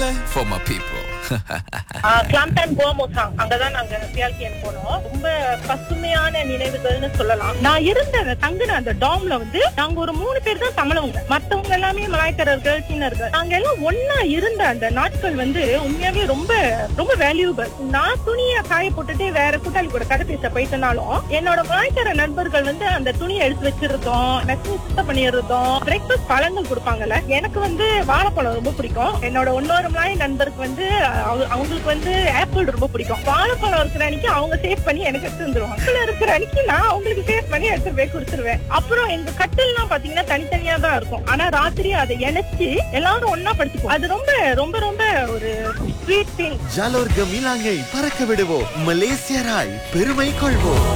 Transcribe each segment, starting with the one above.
for my people. கிளாம்டன் கோமோசாங் அங்கதான் நாங்க பியால்கியன் போனோம் ரொம்ப பசுமையான நினைவுகள்னு சொல்லலாம் நான் இருந்த அந்த தங்குன அந்த டாம்ல வந்து நாங்க ஒரு மூணு பேர் தான் தமிழவங்க மத்தவங்க எல்லாமே மலாய்க்காரர்கள் சீனர்கள் நாங்க எல்லாம் ஒன்னா இருந்த அந்த நாட்கள் வந்து உண்மையாவே ரொம்ப ரொம்ப வேல்யூபிள் நான் துணியை காய போட்டுட்டு வேற கூட்டாளி கூட கதை பேச போயிட்டனாலும் என்னோட மலாய்க்கார நண்பர்கள் வந்து அந்த துணியை எடுத்து வச்சிருந்தோம் மெசேஜ் சுத்தம் பண்ணியிருந்தோம் பிரேக்ஃபாஸ்ட் பழங்கள் கொடுப்பாங்கல்ல எனக்கு வந்து வாழைப்பழம் ரொம்ப பிடிக்கும் என்னோட இன்னொரு மலாய் நண்பருக்கு வந்து அவங்க- அவங்களுக்கு வந்து ஆப்பிள் ரொம்ப பிடிக்கும் வாழைப்பழம் இருக்கிற அன்னைக்கு அவங்க சேவ் பண்ணி எனக்கு எடுத்து வந்துருவாங்க ஆப்பிள் இருக்கிற அன்னைக்கு நான் அவங்களுக்கு சேவ் பண்ணி எடுத்துட்டு போய் கொடுத்துருவேன் அப்புறம் எங்க கட்டில்லாம் பாத்தீங்கன்னா தனித்தனியா தான் இருக்கும் ஆனா ராத்திரி அதை இணைச்சு எல்லாரும் ஒன்னா படுத்துப்போம் அது ரொம்ப ரொம்ப ரொம்ப ஒரு ஸ்வீட் திங் ஜாலோர் கமிலாங்கை பறக்க விடுவோம் மலேசியராய் பெருமை கொள்வோம்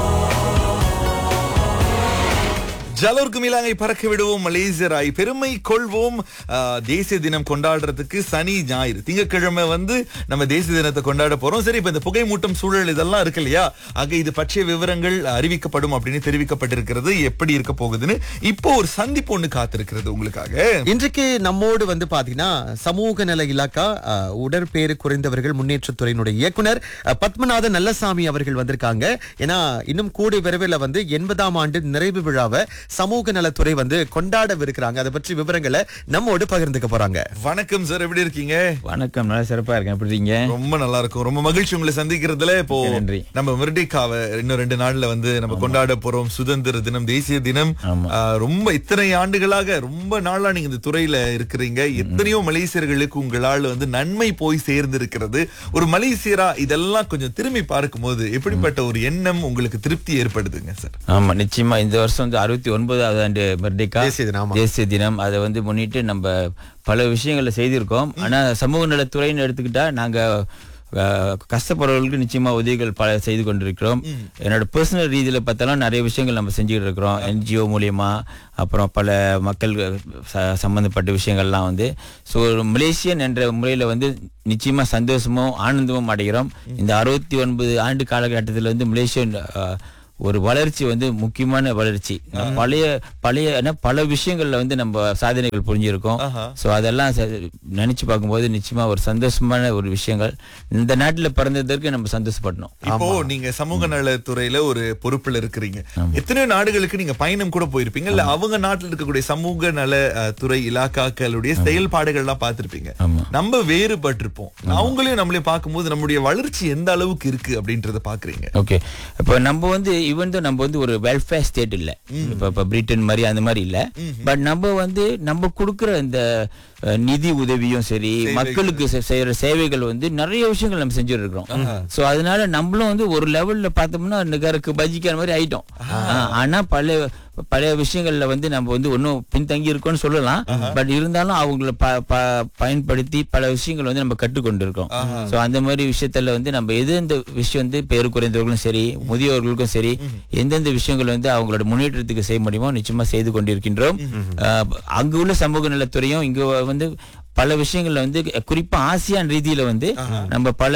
ஜலோர்க்கு மிலாங்கை பறக்க விடுவோம் மலேசியராய் பெருமை கொள்வோம் ஆஹ், தேசிய தினம் கொண்டாடுறதுக்கு சனி ஞாயிறு திங்கட்கிழமை வந்து நம்ம தேசிய தினத்தை கொண்டாட போறோம் சரி இப்ப இந்த புகை மூட்டம் சூழல் இதெல்லாம் இருக்கு இல்லையா ஆக இது பற்றிய விவரங்கள் அறிவிக்கப்படும் அப்படின்னு தெரிவிக்கப்பட்டிருக்கிறது எப்படி இருக்க போகுதுன்னு இப்போ ஒரு சந்திப்பு ஒண்ணு காத்திருக்கிறது உங்களுக்காக இன்றைக்கு நம்மோடு வந்து பாத்தீங்கன்னா சமூக நல இலாக்கா அஹ், உடற்பேறு குறைந்தவர்கள் முன்னேற்றத்துறையினுடைய இயக்குனர் அஹ், பத்மநாத நல்லசாமி அவர்கள் வந்திருக்காங்க ஏன்னா இன்னும் கூடிய விரைவில் வந்து எண்பதாம் ஆண்டு நிறைவு விழாவை சமூக நலத்துறை வந்து கொண்டாடவிருக்கிறாங்க அதை பற்றி விவரங்களை நம்மோடு பகிர்ந்துக்க போறாங்க வணக்கம் சார் எப்படி இருக்கீங்க வணக்கம் நல்லா சிறப்பா இருக்கேன் எப்படி இருக்கீங்க ரொம்ப நல்லா இருக்கும் ரொம்ப மகிழ்ச்சி உங்களை சந்திக்கிறதுல இப்போ நன்றி. நம்ம மிர்டிகாவை இன்னும் ரெண்டு நாள்ல வந்து நம்ம கொண்டாட போறோம் சுதந்திர தினம் தேசிய தினம் ஆமா. ஆஹ், ரொம்ப இத்தனை ஆண்டுகளாக ரொம்ப நாளா நீங்க இந்த துறையில இருக்கிறீங்க எத்தனையோ மலேசியர்களுக்கு உங்களால் வந்து நன்மை போய் சேர்ந்து இருக்கிறது ஒரு மலேசியரா இதெல்லாம் கொஞ்சம் திரும்பி பார்க்கும்போது எப்படிப்பட்ட ஒரு எண்ணம் உங்களுக்கு திருப்தி ஏற்படுதுங்க சார் ஆமா நிச்சயமா இந்த வருஷம் வந்து அறுபத்தி ஒன்பதாவது ஆண்டு பர்த்டேக்கா தேசிய தினம், ஆமா. தேசிய தினம் அதை வந்து முன்னிட்டு நம்ம பல விஷயங்களை செய்திருக்கோம் ஆனா சமூக நலத்துறைன்னு எடுத்துக்கிட்டா நாங்க அஹ், கஷ்டப்படுறவர்களுக்கு நிச்சயமா உதவிகள் பல செய்து கொண்டிருக்கிறோம் என்னோட பர்சனல் ரீதியில பார்த்தாலும் நிறைய விஷயங்கள் நம்ம செஞ்சுக்கிட்டு இருக்கிறோம் என்ஜிஓ மூலியமா அப்புறம் பல மக்கள் ச- சம்பந்தப்பட்ட விஷயங்கள்லாம் வந்து ஸோ ஒரு மலேசியன் என்ற முறையில் வந்து நிச்சயமா சந்தோஷமும் ஆனந்தமும் அடைகிறோம் இந்த அறுபத்தி ஒன்பது ஆண்டு காலகட்டத்தில் வந்து மலேசியன் அஹ், ஒரு வளர்ச்சி வந்து முக்கியமான வளர்ச்சி பழைய பழைய என்ன, பல விஷயங்கள்ல வந்து நம்ம சாதனைகள் புரிஞ்சிருக்கோம் ஆஹா. சோ அதெல்லாம் ச- நினைச்சு பார்க்கும்போது நிச்சயமா ஒரு சந்தோஷமான ஒரு விஷயங்கள் இந்த நாட்டுல பிறந்ததற்கு நம்ம சந்தோஷப்படணும் இப்போ நீங்க சமூக நலத்துறையில ஒரு பொறுப்புல இருக்கிறீங்க எத்தனையோ நாடுகளுக்கு நீங்க பயணம் கூட போயிருப்பீங்க இல்ல அவங்க நாட்டுல இருக்கக்கூடிய சமூக நல அஹ், துறை இலாக்காக்களுடைய செயல்பாடுகள் எல்லாம் பார்த்திருப்பீங்க ஆமா. நம்ம வேறுபட்டிருப்போம் அவங்களையும் நம்மளையும் பார்க்கும்போது நம்முடைய வளர்ச்சி எந்த அளவுக்கு இருக்கு அப்படின்றத பாக்குறீங்க ஓகே இப்போ நம்ம வந்து ஈவன் நம்ம வந்து ஒரு வெல்ஃபேர் ஸ்டேட் இல்ல இப்போ இப்போ பிரிட்டன் மாதிரி அந்த மாதிரி இல்ல பட் நம்ம வந்து நம்ம கொடுக்குற இந்த அஹ், நிதி உதவியும் சரி மக்களுக்கு செ- செய்யற சேவைகள் வந்து நிறைய விஷயங்கள் நம்ம செஞ்சுட்டு இருக்கிறோம் சோ அதனால நம்மளும் வந்து ஒரு லெவல்ல பார்த்தோம்னா நிகருக்கு பஜிக்கிற மாதிரி ஆயிட்டோம் ஆஹ், ஆனா பல பழைய விஷயங்கள்ல வந்து நம்ம வந்து ஒன்றும் பின்தங்கி இருக்கோம்னு சொல்லலாம் பட் இருந்தாலும் அவங்கள ப- ப- பயன்படுத்தி பல விஷயங்கள் வந்து நம்ம கற்றுக்கொண்டு இருக்கோம் சோ அந்த மாதிரி விஷயத்துல வந்து நம்ம எது எந்த விஷயம் வந்து பேரு குறைந்தவர்களும் சரி முதியோர்களுக்கும் சரி எந்தெந்த விஷயங்கள் வந்து அவங்களோட முன்னேற்றத்துக்கு செய்ய முடியுமோ நிச்சயமா செய்து கொண்டிருக்கின்றோம் ஆஹ் அங்கு உள்ள சமூக நலத்துறையும் இங்க வந்து பல விஷயங்கள்ல வந்து குறிப்பா ஆசியான் ரீதியில வந்து நம்ம பல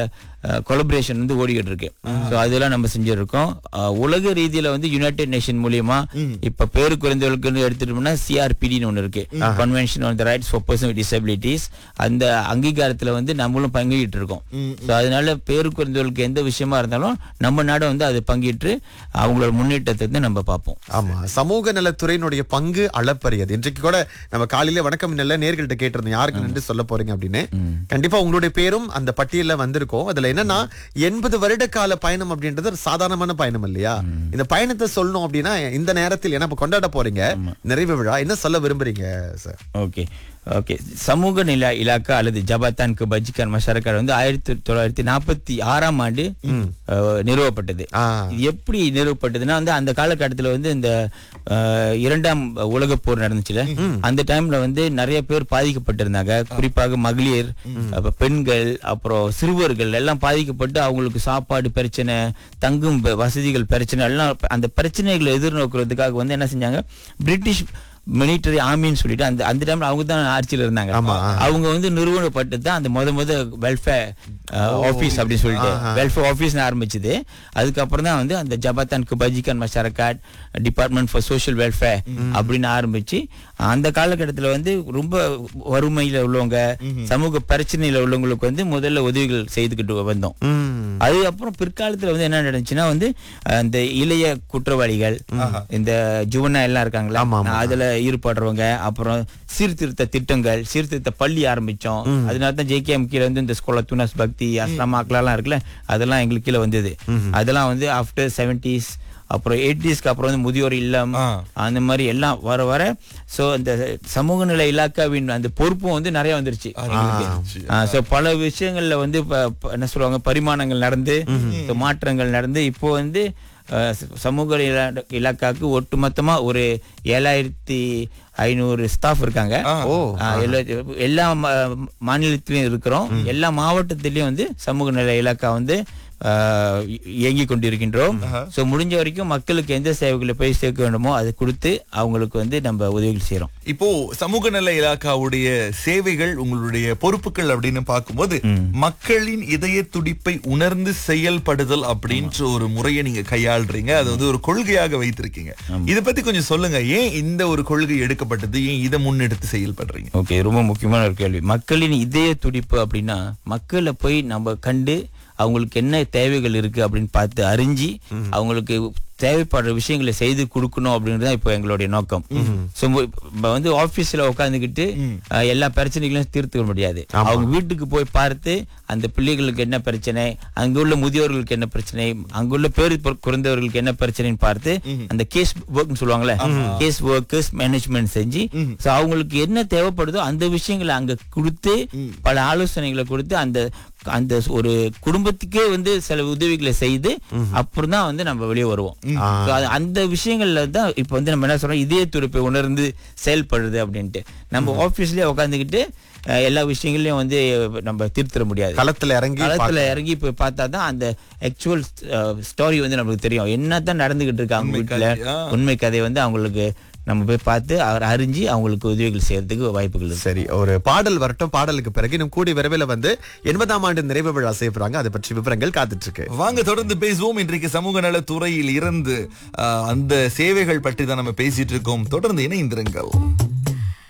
கொலபரேஷன் வந்து ஓடிக்கிட்டு இருக்கு ஸோ அதெல்லாம் நம்ம செஞ்சிருக்கோம் அஹ், உலக ரீதியில வந்து யுனைடெட் நேஷன் மூலியமா இப்ப பேரு குறைந்தவர்களுக்கு எடுத்துட்டோம்னா சிஆர்பிடின்னு ஒண்ணு இருக்கு convention on the rights for person with disabilities அந்த அங்கீகாரத்துல வந்து நம்மளும் பங்கிட்டு இருக்கோம் ஸோ அதனால பேரு குறைந்தவர்களுக்கு எந்த விஷயமா இருந்தாலும் நம்ம நாடு வந்து அதை பங்கிட்டு அவங்களோட முன்னேற்றத்தை வந்து நம்ம பார்ப்போம் ஆமா சமூக நலத்துறையினுடைய பங்கு அளப்பரியது இன்றைக்கு கூட நம்ம காலையில வணக்கம் நல்ல நேர்கள்ட்ட கேட்டிருந்தோம் யாருக்கு நின்று சொல்ல போறீங்க அப்படின்னு கண்டிப்பா உங்களுடைய பேரும் அந்த பட்டியல்ல வந்திருக்கும் அதுல என்னன்னா எண்பது வருட கால பயணம் அப்படின்றது ஒரு சாதாரணமான பயணம் இல்லையா இந்த பயணத்தை சொல்லணும் அப்படின்னா இந்த நேரத்தில் ஏன்னா இப்ப கொண்டாட போறீங்க நிறைவு விழா என்ன சொல்ல விரும்புறீங்க சார் ஓகே ஓகே சமூக நில இலாக்கா அல்லது ஜபாத்தான் பஜிகான் மஷரக்கார் வந்து ஆயிரத்தி தொள்ளாயிரத்தி நாற்பத்தி ஆறாம் ஆண்டு அஹ், நிறுவப்பட்டது ஆ. இது எப்படி நிறுவப்பட்டதுன்னா வந்து அந்த காலகட்டத்துல வந்து இந்த அஹ், இரண்டாம் உலகப் போர் நடந்துச்சுல அந்த டைம்ல வந்து நிறைய பேர் பாதிக்கப்பட்டிருந்தாங்க குறிப்பாக மகளிர் அப்ப பெண்கள் அப்புறம் சிறுவர்கள் எல்லாம் பாதிக்கப்பட்டு அவங்களுக்கு சாப்பாடு பிரச்சனை தங்கும் வ- வசதிகள் பிரச்சனை எல்லாம் அந்த பிரச்சனைகளை எதிர்நோக்குறதுக்காக வந்து என்ன செஞ்சாங்க பிரிட்டிஷ் மிலிட்டரி ஆர்மின்னு சொல்லிட்டு அந்த அந்த டைம்ல அவங்க தான் ஆட்சியில இருந்தாங்க ஆமா. அவங்க வந்து நிறுவனப்பட்டு தான் அந்த முத முத வெல்ஃபேர் ஆபீஸ் அப்படின்னு சொல்லிட்டு வெல்ஃபேர் ஆபீஸ் ஆரம்பிச்சது அதுக்கப்புறம் தான் வந்து அந்த ஜபாத்தான் குபாஜிகான் மஷரகாட் டிபார்ட்மெண்ட் ஃபார் சோஷியல் வெல்ஃபேர் அப்படின்னு ஆரம்பிச்சு அந்த காலகட்டத்தில் வந்து ரொம்ப வறுமையில உள்ளவங்க சமூக பிரச்சனையில உள்ளவங்களுக்கு வந்து முதல்ல உதவிகள் செய்துக்கிட்டு வந்தோம் ம். அதுக்கப்புறம் பிற்காலத்துல வந்து என்ன நடந்துச்சுன்னா வந்து அஹ், இந்த இளைய குற்றவாளிகள் இந்த ஜுவனா எல்லாம் இருக்காங்களா ஆமா, ஆமா. அதுல ஈடுபடுறவங்க அப்புறம் சீர்திருத்த திட்டங்கள் சீர்திருத்த பள்ளி ஆரம்பிச்சோம் அதனால தான் ஜேகேஎம் கீழ வந்து இந்த ஸ்கூல்ல துனஸ் பக்தி அஸ்லாம் எல்லாம் இருக்குல்ல அதெல்லாம் எங்களுக்கு கீழே வந்தது அதெல்லாம் வந்து ஆஃப்டர் செவன்டிஸ் அப்புறம் எயிட்டிஸ்க்கு அப்புறம் வந்து முதியோர் இல்லம் ஆ. அந்த மாதிரி எல்லாம் வர வர சோ இந்த சமூக நிலை இலாக்காவின் அந்த பொறுப்பும் வந்து நிறைய வந்துருச்சு ஆரம்பிச்சிருச்சு. சோ பல விஷயங்கள்ல வந்து இப்ப ப- என்ன சொல்லுவாங்க பரிமாணங்கள் நடந்து இப்ப மாற்றங்கள் நடந்து இப்போ வந்து அஹ், ச- சமூக இலா- இலாக்காக்கு ஒட்டுமொத்தமா ஒரு ஏழாயிரத்தி ஐநூறு ஸ்டாஃப் இருக்காங்க ஓ. ஆ, எல்லா எல்லா மா- மாநிலத்திலயும் இருக்கிறோம் எல்லா மாவட்டத்திலயும் வந்து சமூக நல இலாக்கா வந்து ஆஹ், இ- இயங்கிக் கொண்டிருக்கின்றோம் சோ முடிஞ்ச வரைக்கும் மக்களுக்கு எந்த சேவைகளை போய் சேர்க்க வேண்டுமோ அதை கொடுத்து அவங்களுக்கு வந்து நம்ம உதவிகள் செய்யறோம் இப்போ சமூக நல இலாக்காவுடைய சேவைகள் உங்களுடைய பொறுப்புகள் அப்படின்னு பார்க்கும்போது மக்களின் இதய துடிப்பை உணர்ந்து செயல்படுதல் அப்படின்ற ஒரு முறையை நீங்க கையாளுறீங்க அது வந்து ஒரு கொள்கையாக வைத்திருக்கீங்க இத பத்தி கொஞ்சம் சொல்லுங்க ஏன் இந்த ஒரு கொள்கை எடுக்கப்பட்டது ஏன் இதை முன்னெடுத்து செயல்படுறீங்க ஓகே ரொம்ப முக்கியமான ஒரு கேள்வி மக்களின் இதய துடிப்பு அப்படின்னா மக்களை போய் நம்ம கண்டு அவங்களுக்கு என்ன தேவைகள் இருக்கு அப்படின்னு பார்த்து அறிஞ்சு அவங்களுக்கு தேவைப்படுற விஷயங்களை செய்து கொடுக்கணும் அப்படின்றது தான் இப்போ எங்களுடைய நோக்கம் So, இப்ப வந்து ஆபீஸ்ல உட்காந்துக்கிட்டு அஹ், எல்லா பிரச்சனைகளையும் தீர்த்துக்க முடியாது அவங்க வீட்டுக்கு போய் பார்த்து அந்த பிள்ளைகளுக்கு என்ன பிரச்சனை அங்குள்ள முதியோர்களுக்கு என்ன பிரச்சனை அங்குள்ள பேரு பொ- குறைந்தவர்களுக்கு என்ன பிரச்சனைன்னு பார்த்து அந்த கேஸ் ஒர்க்னு சொல்லுவாங்கல்ல கேஸ் ஒர்க்கர்ஸ் மேனேஜ்மெண்ட் செஞ்சு so அவங்களுக்கு என்ன தேவைப்படுதோ அந்த விஷயங்களை அங்க கொடுத்து பல ஆலோசனைகளை கொடுத்து அந்த அந்த ஒரு குடும்பத்துக்கே வந்து சில உதவிகளை செய்து அப்புறம் தான் வந்து நம்ம வெளியே வருவோம் So, அது- அந்த விஷயங்கள்ல தான் இப்ப வந்து நம்ம என்ன சொல்றோம் இதய துடிப்பை உணர்ந்து செயல்படுறது அப்படின்ட்டு நம்ம ஆபீஸ்லயே உட்காந்துக்கிட்டு அஹ், எல்லா விஷயங்களையும் வந்து நம்ம தீர்த்திட முடியாது களத்துல இறங்கி களத்துல இறங்கி போய் பார்த்தா தான் அந்த ஆக்சுவல் ஸ்டோரி வந்து நமக்கு தெரியும் என்னதான் நடந்துகிட்டு இருக்கு அவங்க உண்மை வீட்டுல கதை, ஆ. உண்மை கதை வந்து அவங்களுக்கு நம்ம போய் பார்த்து அவர் அறிஞ்சு அவங்களுக்கு உதவிகள் செய்யறதுக்கு வாய்ப்புகள் இருக்கு சரி ஒரு பாடல் வரட்டும் பாடலுக்கு பிறகு இன்னும் கூடி விரைவில் வந்து எண்பதாம் ஆண்டு நிறைவு விழா செய்ய போறாங்க அதை பற்றி விவரங்கள் காத்துட்டு இருக்கு வாங்க தொடர்ந்து பேசுவோம் இன்றைக்கு சமூக நலத்துறையில் இருந்து ஆஹ், அந்த சேவைகள் பற்றி தான் நம்ம பேசிட்டு இருக்கோம் தொடர்ந்து இணைந்திருங்கள்